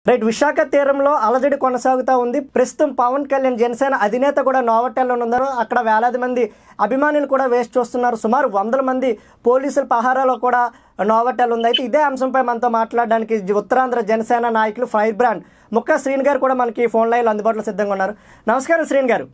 Right Visakha తీరంలో అలజడి కొనసాగుతూ ఉంది ప్రస్తుతం పవన్ కళ్యాణ్ జనసేన అధినేత కూడా నోవటెల్లో ఉన్నారు అక్కడ వేలాది మంది అభిమానులు కూడా వేచి చూస్తున్నారు సుమారు వందల మంది పోలీసుల పహారాలో కూడా నోవటెల్ ఉంది అయితే ఇదే అంశంపై మనతో మాట్లాడడానికి జి- ఉత్తరాంధ్ర జనసేన నాయకులు ఫైర్ బ్రాండ్ ముక్క శ్రీన్ గారు కూడా మనకి ఫోన్ లైన్లో అందుబాటులో సిద్ధంగా ఉన్నారు నమస్కారం శ్రీన్ గారు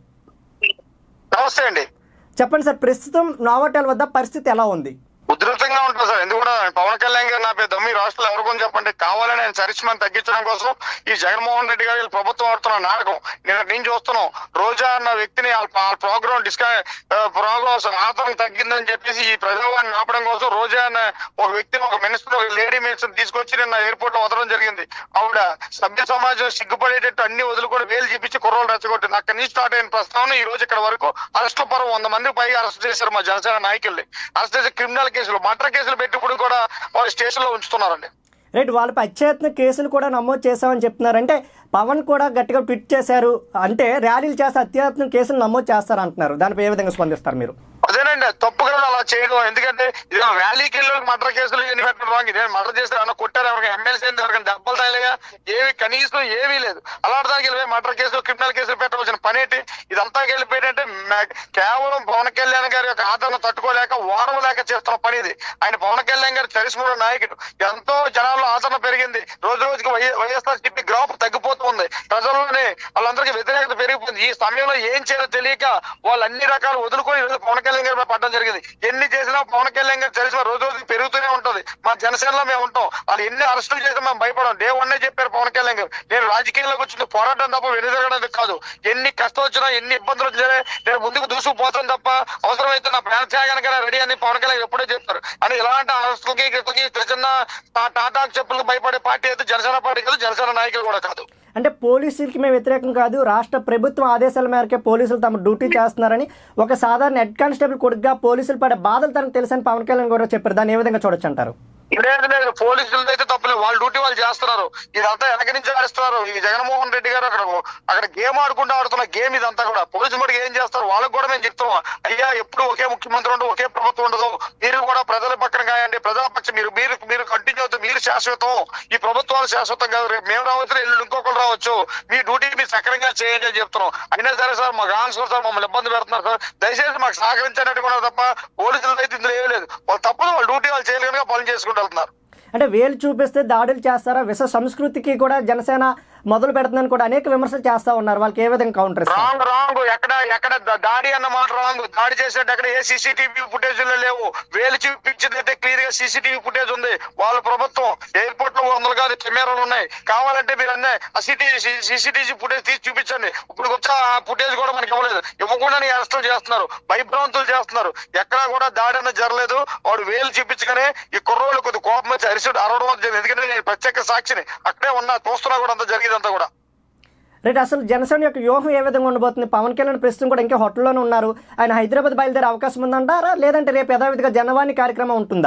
నమస్తే అండి చెప్పండి సార్ ప్రస్తుతం నోవటెల్ వద్ద పరిస్థితి ఎలా ఉంది ఉధృతంగా ఉంటుంది సార్ ఎందుకు కూడా పవన్ కళ్యాణ్ గారు నా పేరు దమ్మి రాష్ట్రంలో ఎవరికొని చెప్పండి కావాలని ఆయన చరిష్మని తగ్గించడం కోసం ఈ జగన్మోహన్ రెడ్డి గారు వీళ్ళ ప్రభుత్వం ఆడుతున్న నాటకం నేను నేను చూస్తున్నాం రోజా అన్న వ్యక్తిని ఆ ప్రోగ్రామ్ డిస్కా ప్రోగ్రామ్ ఆతరం తగ్గిందని చెప్పేసి ఈ ప్రజావాన్ని ఆపడం కోసం రోజా అన్న ఒక వ్యక్తిని ఒక మినిస్టర్ ఒక లేడీ మినిస్టర్ తీసుకొచ్చి నిన్న ఎయిర్పోర్ట్ లో వదలడం జరిగింది ఆవిడ సభ్య సమాజం సిగ్గుపడేటట్టు అన్ని వదులుకొని వేలు చూపించి కుర్రోలు రెచ్చగొట్టింది అక్కడి నుంచి స్టార్ట్ అయిన ప్రస్తావన ఈ రోజు ఇక్కడ వరకు అరెస్టుల పరం వంద మంది పైగా అరెస్ట్ చేశారు మా జనసేన నాయకుల్ని అరెస్ట్ చేసి క్రిమినల్ కేసులు మర్డర్ కేసులు పెట్టినప్పుడు కూడా వాళ్ళు స్టేషన్ లో ఉంచుతున్నారండి రైట్ వాళ్ళపై అత్యయత్న కేసులు కూడా నమోదు చేశామని చెప్తున్నారు అంటే పవన్ కూడా గట్టిగా ట్వీట్ చేశారు అంటే ర్యాలీలు చేస్తే అత్యయత్న కేసులు నమోదు చేస్తారు అంటున్నారు దానిపై ఏ విధంగా స్పందిస్తారు మీరు అదేనండి తప్పు కదా అలా చేయడం ఎందుకంటే ఇది ర్యాలీకి వెళ్ళి మర్డర్ కేసులు ఎన్ని పెట్టడం రాంగ్ ఇదే మర్డర్ చేస్తే ఏమన్నా కొట్టారు ఎవరికి ఎమ్మెల్సీ ఎవరికైనా దెబ్బలు తగిలిగా ఏవి కనీసం ఏమీ లేదు అలాంటి దానికి వెళ్ళి మర్డర్ కేసులు క్రిమినల్ కేసులు పెట్టవలసిన పని ఏంటి ఇదంతా వెళ్ళిపోయిందంటే మ- కేవలం పవన్ కళ్యాణ్ గారి యొక్క ఆదరణ తట్టుకోలేక వారం లేక చేస్తున్న పని ఇది ఆయన పవన్ కళ్యాణ్ గారి చరిస్మల నాయకుడు ఎంతో జనాల్లో ఆదరణ పెరిగింది రోజు రోజుకి వై- వైఎస్ఆర్ సిపి గ్రాఫ్ తగ్గిపోతుంది ప్రజల్లోనే వాళ్ళందరికీ వ్యతిరేకత పెరిగిపోయింది ఈ సమయంలో ఏం చేయాలో తెలియక వాళ్ళు అన్ని రకాలు వదులుకొని ఈరోజు పవన్ కళ్యాణ్ గారి మీద పడడం జరిగింది ఎన్ని చేసినా పవన్ కళ్యాణ్ గారు చరిస్మ రోజు రోజుకి పెరుగుతూనే ఉంటది మా జనసేనలో మేము ఉంటాం వాళ్ళు ఎన్ని అరెస్టులు చేసినా మేము భయపడం డే వన్ చెప్పారు పవన్ కళ్యాణ్ గారు నేను రాజకీయంలోకి వచ్చింది పోరాటం తప్ప వెనుదిరగడం కాదు ఎన్ని కష్టం వచ్చినా ఎన్ని ఇబ్బందులు వచ్చినా నేను ముందుకు దూసుకుపోతాను తప్ప అవసరమైతే నా ప్రాణ త్యాగానికి రెడీ అని పవన్ కళ్యాణ్ ఎప్పుడే చెప్తారు అని ఇలాంటి అరెస్టులకి గిట్లకి చిన్న చిన్న టా- టాటా చెప్పులకు భయపడే పార్టీ అయితే జనసేన పార్టీ కాదు జనసేన నాయకులు కూడా కాదు అంటే పోలీసులకి మేము వ్యతిరేకం కాదు రాష్ట్ర ప్రభుత్వం ఆదేశాల మేరకే పోలీసులు తమ డ్యూటీ చేస్తున్నారని ఒక సాధారణ హెడ్ కానిస్టేబుల్ కొడుకుగా పోలీసులు పడే బాధలు తనకు తెలుసని పవన్ కళ్యాణ్ కూడా చెప్పారు దాన్ని ఏ విధంగా చూడొచ్చు అంటారు లేదు లేదు పోలీసులు అయితే తప్పలేదు వాళ్ళ డ్యూటీ వాళ్ళు చేస్తున్నారు ఇదంతా వెనక నుంచి ఆడిస్తున్నారు ఈ జగన్మోహన్ రెడ్డి గారు అక్కడ అక్కడ గేమ్ ఆడుకుంటూ ఆడుతున్న గేమ్ ఇదంతా కూడా పోలీసులు మటుకు ఏం చేస్తారు వాళ్ళకి కూడా మేము చెప్తున్నాం అయ్యా ఎప్పుడు ఒకే ముఖ్యమంత్రి ఉండదు ఒకే ప్రభుత్వం ఉండదు మీరు కూడా ప్రజల పక్కన కాయండి ప్రజాపక్షం మీరు మీరు మీరు కంటిన్యూ అవుతుంది మీరు శాశ్వతం ఈ ప్రభుత్వాలు శాశ్వతం కాదు రేపు మేము రావచ్చు ఎల్లుండి ఇంకొకరు రావచ్చు మీ డ్యూటీ మీరు సక్రమంగా చేయండి అని చెప్తున్నాం అయినా సరే సార్ మాకు ఆన్సర్ సార్ మమ్మల్ని ఇబ్బంది పెడుతున్నారు సార్ దయచేసి మాకు సహకరించినట్టు కూడా తప్ప పోలీసులు అయితే ఇందులో ఏమీ లేదు వాళ్ళు తప్పదు వాళ్ళ డ్యూటీ వాళ్ళు చేయలేక పనులు చేసుకుంటూ వెళ్తున్నారు అంటే వేలు చూపిస్తే దాడులు చేస్తారా విశ్వ సంస్కృతికి కూడా జనసేన మొదలు పెడుతుందని కూడా అనేక విమర్శలు చేస్తా ఉన్నారు వాళ్ళకి ఏ విధంగా కౌంటర్ ఇస్తారు రాంగ్ రాంగ్ ఎక్కడ ఎక్కడ ద- దాడి అన్న మాట రాంగ్ దాడి చేసేట ఎక్కడ ఏ సీసీటీవీ ఫుటేజ్ లేవు వేలు చూపించిందంటే క్లియర్ గా సీసీటీవీ ఫుటేజ్ ఉంది వాళ్ళ ప్రభుత్వం ఎయిర్పోర్ట్ లో వందలు కాదు కెమెరాలు ఉన్నాయి కావాలంటే మీరు అన్నీ ఆ సీసీటీవీ ఫుటేజ్ తీసి చూపించండి ఇప్పుడు వచ్చి ఆ ఫుటేజ్ కూడా మనకి ఇవ్వలేదు ఇవ్వకుండా అరెస్టులు చేస్తున్నారు భయభ్రాంతులు చేస్తున్నారు ఎక్కడా కూడా దాడి అన్న జరగలేదు వాడు వేలు చూపించగానే ఈ కుర్రోళ్ళు కొద్ది కోపం వచ్చి అరిసుడు అరవడం జరిగింది ఎందుకంటే నేను ప్రత్యేక సాక్షిని అక్కడే ఉన్నా చూస్తున్నా కూడా అంత జరిగేదంతా కూడా రైట్ అసలు జనసేన యొక్క వ్యూహం ఏ విధంగా ఉండబోతుంది పవన్ కళ్యాణ్ ప్రస్తుతం కూడా ఇంకా హోటల్లోనే ఉన్నారు ఆయన హైదరాబాద్ బయలుదేరే అవకాశం ఉందంటారా లేదంటే రేపు యథావిధిగా జనవాణి కార్యక్రమం ఉంటుందా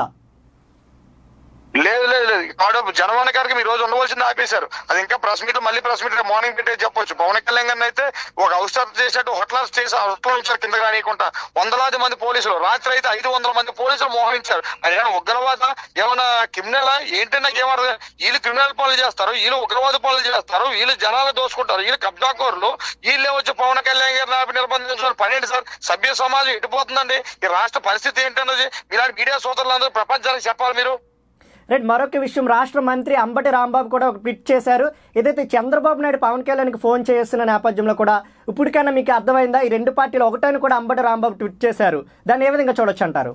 లేదు లేదు లేదు ఆడ జనవాణి గారికి ఈ రోజు ఉండవలసింది ఆపేశారు అది ఇంకా ప్రెస్ మీట్ మళ్ళీ ప్రెస్ మీట్ మార్నింగ్ పెట్టే చెప్పొచ్చు పవన్ కళ్యాణ్ గారిని అయితే ఒక అవసరం చేసేట్టు హోటల్ చేసి హోటల్ ఉంచారు కింద రానియకుండా వందలాది మంది పోలీసులు రాత్రి అయితే ఐదు వందల మంది పోలీసులు మోహరించారు అది ఏమైనా ఉగ్రవాద ఏమైనా క్రిమినల్ ఏంటి నాకు ఏమర్థం వీళ్ళు క్రిమినల్ పనులు చేస్తారు వీళ్ళు ఉగ్రవాద పనులు చేస్తారు వీళ్ళు జనాలు దోసుకుంటారు వీళ్ళు కబ్జాకోరులు వీళ్ళే వచ్చి పవన్ కళ్యాణ్ గారిని ఆపి నిర్బంధించిన పని ఏంటి సార్ సభ్య సమాజం ఎటుపోతుందండి ఈ రాష్ట్ర పరిస్థితి ఏంటన్నది ఇలాంటి మీడియా సోదరులందరూ ప్రపంచానికి చెప్పాలి మీరు రైట్ మరొక విషయం రాష్ట్ర మంత్రి అంబటి రాంబాబు కూడా ఒక ట్వీట్ చేశారు ఏదైతే చంద్రబాబు నాయుడు పవన్ కళ్యాణ్కి ఫోన్ చేస్తున్న నేపథ్యంలో కూడా ఇప్పటికైనా మీకు అర్థమైందా ఈ రెండు పార్టీలు ఒకటని కూడా అంబటి రాంబాబు ట్వీట్ చేశారు దాన్ని ఏ విధంగా చూడొచ్చు అంటారు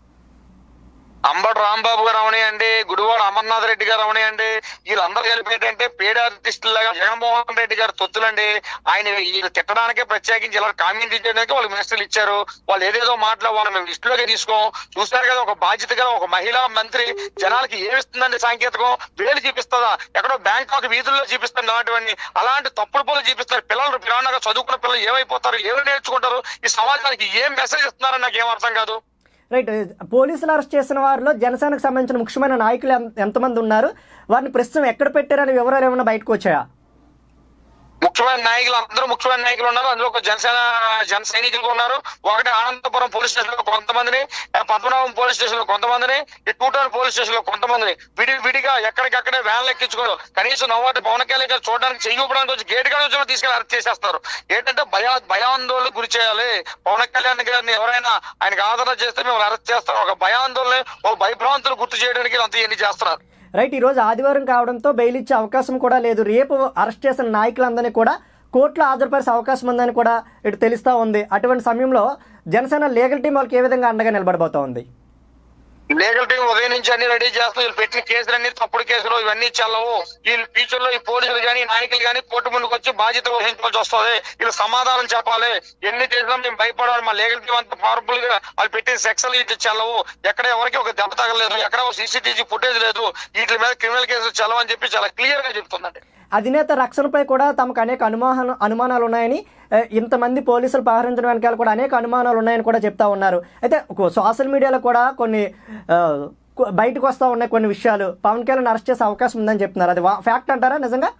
అంబటి రాంబాబు గారు అవనియండి గుడివాడ అమర్నాథ్ రెడ్డి గారు అవనియండి వీళ్ళందరూ కలిపి ఏంటంటే పేడ ఆర్టిస్టులు లాగా జగన్మోహన్ రెడ్డి గారు తొత్తులండి ఆయన వీళ్ళు తిట్టడానికే ప్రత్యేకించి ఇలా కామెంట్ చేయడానికి వాళ్ళు మినిస్టర్లు ఇచ్చారు వాళ్ళు ఏదేదో మాటలు వాళ్ళు మేము లిస్టులోకి తీసుకోం చూస్తారు కదా ఒక బాధ్యత గల ఒక మహిళా మంత్రి జనాలకి ఏమిస్తుందండి సాంకేతికం వేలు చూపిస్తుందా ఎక్కడో బ్యాంకాక్ వీధుల్లో చూపిస్తుంది అలాంటివన్నీ అలాంటి తప్పుడు పనులు చూపిస్తారు పిల్లలు పిరాణంగా చదువుకున్న పిల్లలు ఏమైపోతారు ఏమి నేర్చుకుంటారు ఈ సమాజానికి ఏం మెసేజ్ ఇస్తున్నారని నాకు ఏం అర్థం కాదు రైట్ పోలీసులు అరెస్ట్ చేసిన వారిలో జనసేనకు సంబంధించిన ముఖ్యమైన నాయకులు ఎంత- ఎంతమంది ఉన్నారు వారిని ప్రస్తుతం ఎక్కడ పెట్టారనే వివరాలు ఏమైనా బయటకు వచ్చాయా ముఖ్యమైన నాయకులు అందరూ ముఖ్యమైన నాయకులు ఉన్నారు అందులో ఒక జనసేన జన సైనికులు ఉన్నారు ఒకటి అనంతపురం పోలీస్ స్టేషన్ లో కొంతమందిని ఆ పద్మనాభం పోలీస్ స్టేషన్ లో కొంతమందిని ఈ టూటాన్ పోలీస్ స్టేషన్ లో కొంతమందిని విడి విడిగా ఎక్కడికక్కడే వ్యాన్లు ఎక్కించుకోరు కనీసం నవ్వాటి పవన్ కళ్యాణ్ గారు చూడడానికి చెయ్యి ఊపడానికి వచ్చి గేట్ కాడ వచ్చి తీసుకెళ్ళి అరెస్ట్ చేసేస్తారు ఏంటంటే భయ భయాందోళన గురి చేయాలి పవన్ కళ్యాణ్ గారిని ఎవరైనా ఆయనకు ఆదరణ చేస్తే మేము అరెస్ట్ చేస్తాం ఒక భయాందోళన ఒక భయభ్రాంతులు గుర్తు చేయడానికి అంత ఎన్ని చేస్తున్నారు రైట్ ఈరోజు ఆదివారం కావడంతో బెయిల్ ఇచ్చే అవకాశం కూడా లేదు రేపు అరెస్ట్ చేసిన నాయకులందరినీ కూడా కోర్టులో హాజరుపరిచే అవకాశం ఉందని కూడా ఇటు తెలుస్తూ ఉంది అటువంటి సమయంలో జనసేన లీగల్ టీం వాళ్ళకి ఏ విధంగా అండగా నిలబడబోతా ఉంది లీగల్ టీం ఉదయం నుంచి అన్ని రెడీ చేస్తూ వీళ్ళు పెట్టిన కేసులన్నీ తప్పుడు కేసులు ఇవన్నీ చెల్లవు వీళ్ళు ఫ్యూచర్ లో ఈ పోలీసులు కానీ నాయకులు కానీ కోర్టు ముందుకు వచ్చి బాధ్యత వహించాల్సి వస్తుంది వీళ్ళు సమాధానం చెప్పాలి ఎన్ని చేసినా మేము భయపడాలి మా లీగల్ టీం అంత పవర్ఫుల్ గా వాళ్ళు పెట్టిన సెక్షన్ ఇది చెల్లవు ఎక్కడ ఎవరికి ఒక దెబ్బ తగలేదు ఎక్కడ సీసీటీవీ ఫుటేజ్ లేదు వీటి మీద క్రిమినల్ కేసులు చెల్లవు అని చెప్పి చాలా క్లియర్ గా చెప్తుందండి అధినేత రక్షణపై కూడా తమకు అనేక అనుమాన అనుమానాలు ఉన్నాయని ఏ, ఇంతమంది పోలీసులు పహరించడం వెనకాల కూడా అనేక అనుమానాలు ఉన్నాయని కూడా చెప్తా ఉన్నారు అయితే ఒక సోషల్ మీడియాలో కూడా కొన్ని ఆ, కొ- బయటకు వస్తూ ఉన్నాయి కొన్ని విషయాలు పవన్ కళ్యాణ్ అరెస్ట్ చేసే అవకాశం ఉందని చెప్తున్నారు అది ఫ్యాక్ట్ అంటారా నిజంగా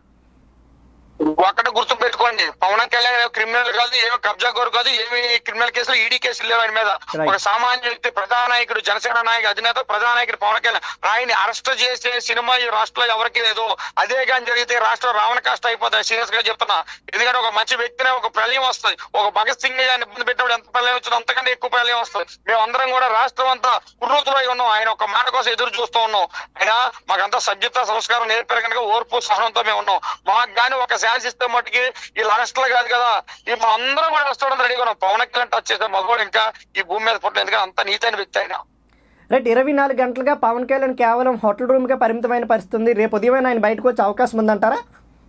ఒక్కటి గుర్తు పెట్టుకోండి పవన్ కళ్యాణ్ క్రిమినల్ కాదు ఏమో కబ్జా కోరు కాదు ఏమి క్రిమినల్ కేసులు ఈడీ కేసులు లేవు ఆయన మీద Right. ఒక సామాన్య వ్యక్తి ప్రధానాయకుడు జనసేన నాయకుడు అధినేత ప్రధానాయకుడు పవన్ కళ్యాణ్ ఆయన్ని అరెస్ట్ చేసే సినిమా ఈ రాష్ట్రంలో ఎవరికి లేదు అదే కానీ జరిగితే రాష్ట్రం రావణ కష్ట అయిపోతుంది సీరియస్ గా చెప్తున్నా ఎందుకంటే ఒక మంచి వ్యక్తినే ఒక ప్రళయం వస్తుంది ఒక భగత్ సింగ్ గారిని ఇబ్బంది పెట్టినప్పుడు ఎంత ప్రళయం వచ్చిందో అంతకంటే ఎక్కువ ప్రళయం వస్తుంది మేము అందరం కూడా రాష్ట్రం అంతా కుర్రూతులై ఉన్నాం ఆయన ఒక మాట కోసం ఎదురు చూస్తూ ఉన్నాం ఆయన మాకంతా సభ్యత సంస్కారం నేర్పారు కనుక ఓర్పు సహనంతో మేము ఉన్నాం మాకు గాని ఒక శాసిస్తే మట్టుకి వీళ్ళు అరెస్టులు కాదు కదా ఈ మా అందరం కూడా అరెస్ట్ అవడం రెడీగా ఉన్నాం పవన్ కళ్యాణ్ టచ్ చేసే మగవాడు ఇంకా ఈ భూమి మీద పుట్టలేదు ఎందుకంటే అంత నీతైన వ్యక్తి ఆయన రైట్ ఇరవై నాలుగు గంటలుగా పవన్ కళ్యాణ్ కేవలం హోటల్ రూమ్కే పరిమితమైన పరిస్థితి ఉంది రేపు ఉదయం ఆయన బయటకు వచ్చే అవకాశం ఉందంటారా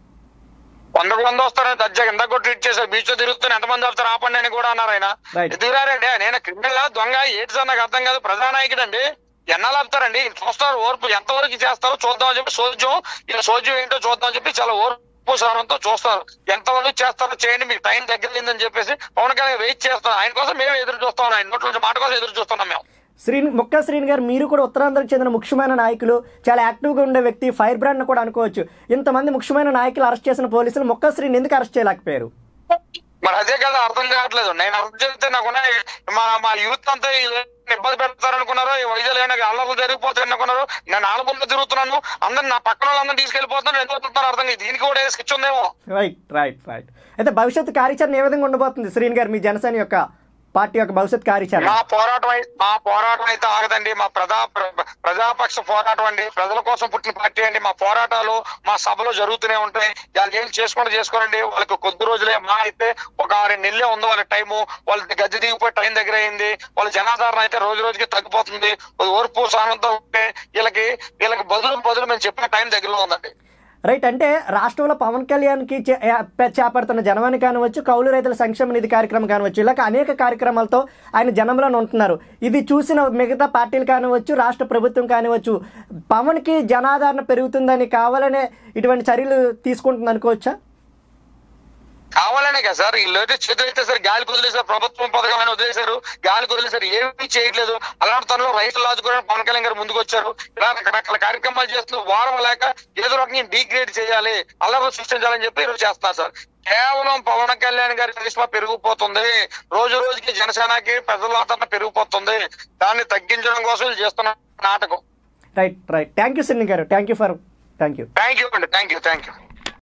వందకు వంద వస్తారని దర్జాగా ఇందాక కూడా ట్వీట్ చేశారు బీచ్ లో తిరుగుతున్న ఎంతమంది వస్తారు ఆపండి అని కూడా అన్నారు ఆయన Right. ఎదురారండి నేను క్రిమినల్ దొంగ ఏంటి సార్ నాకు అర్థం కాదు ప్రధానాయకుడు అండి ఎన్నాళ్ళు ఆపుతారండి చూస్తారు ఓర్పు ఎంతవరకు చేస్తారో చూద్దాం అని చెప్పి సోద్యం ఈ సోద్యం ఏంటో చూద్దాం అని చెప్పి చాలా ఓర్పు సహనంతో చూస్తారు ఎంతవరకు చేస్తారో చేయండి మీకు టైం దగ్గరైందని చెప్పేసి పవన్ కళ్యాణ్ వెయిట్ చేస్తాం ఆయన కోసం మేము ఎదురు చూస్తాం ఆయన నోట్ల నుంచి మాట కోసం ఎదురు చూస్తున్నాం మేము శ్రీని ముక్కా శ్రీని గారు మీరు కూడా ఉత్తరాంధ్రకు చెందిన ముఖ్యమైన నాయకులు చాలా యాక్టివ్గా ఉండే వ్యక్తి ఫైర్ బ్రాండ్ కూడా అనుకోవచ్చు ఇంతమంది ముఖ్యమైన నాయకులు అరెస్ట్ చేసిన పోలీసులు ముక్కా శ్రీని ఎందుకు అరెస్ట్ చేయలేకపోయారు మరి అదే కదా అర్థం కావట్లేదు నేను అర్థం చేస్తే నాకు మా మా యూత్ అంతా ఇలా ఇబ్బంది పెడతారు అనుకున్నారు ఈ వైద్యులు ఏమైనా అల్లర్లు జరిగిపోతాయి అనుకున్నారు నేను ఆలబుల్లో తిరుగుతున్నాను అందరు నా పక్కన వాళ్ళందరూ తీసుకెళ్లిపోతున్నారు ఎందుకు వస్తున్నారు అర్థం కాదు దీనికి కూడా స్కెచ్ ఉందేమో రైట్ రైట్ రైట్ అయితే భవిష్యత్తు కార్యాచరణ ఏ విధంగా ఉండబోతుంది శ్రీని గారు మీ జనసేన యొక్క పార్టీ యొక్క భవిష్యత్ కార్యాచరణ మా పోరాటం అయి- మా పోరాటం అయితే ఆగదండి మా ప్రజా ప్ర- ప్రజాపక్ష పోరాటం అండి ప్రజల కోసం పుట్టిన పార్టీ అండి మా పోరాటాలు మా సభలు జరుగుతూనే ఉంటాయి వాళ్ళు ఏం చేసుకుంటూ చేసుకోరండి వాళ్ళకి కొద్ది రోజులే మా అయితే ఒక ఆరు నెలలే ఉంది వాళ్ళ టైము వాళ్ళ గద్దె దిగిపోయి టైం దగ్గర అయింది వాళ్ళ జనాధారణ అయితే రోజు రోజుకి తగ్గిపోతుంది ఓర్పు సహనంతో ఉంటే వీళ్ళకి వీళ్ళకి బదులు బదులు మేము చెప్పిన టైం దగ్గరలో ఉందండి రైట్ అంటే రాష్ట్రంలో పవన్ కళ్యాణ్కి చే- ఏ- పే- చేపడుతున్న జనవాణి కానివచ్చు కౌలు రైతుల సంక్షేమ నిధి కార్యక్రమం కానివచ్చు ఇలా అనేక కార్యక్రమాలతో ఆయన జనంలో ఉంటున్నారు ఇది చూసిన మిగతా పార్టీలు కానివచ్చు రాష్ట్ర ప్రభుత్వం కానివచ్చు పవన్కి జనాదరణ పెరుగుతుందని కావాలనే ఇటువంటి చర్యలు తీసుకుంటుంది అనుకోవచ్చా కావాలనే కదా సార్ వీళ్ళు అయితే చేతులు అయితే సార్ గాలి కుదిలేసారు ప్రభుత్వం పథకం అని వదిలేశారు గాలి కుదిలేశారు ఏమీ చేయట్లేదు అలాంటి తనలో రైతులు ఆదుకోవడానికి పవన్ కళ్యాణ్ గారు ముందుకు వచ్చారు ఇలా రకరకాల కార్యక్రమాలు చేస్తూ వారం లేక ఏదో రకంగా డీగ్రేడ్ చేయాలి అల్లరి సృష్టించాలని చెప్పి ఈరోజు చేస్తున్నారు సార్ కేవలం పవన్ కళ్యాణ్ గారి కరిష్మా పెరిగిపోతుంది రోజు రోజుకి జనసేనకి ప్రజల ఆదరణ పెరిగిపోతుంది దాన్ని తగ్గించడం కోసం వీళ్ళు చేస్తున్న నాటకం right right thank you Sinni గారు thank you for thank you thank you అండి థ్యాంక్ యూ థ్యాంక్ యూ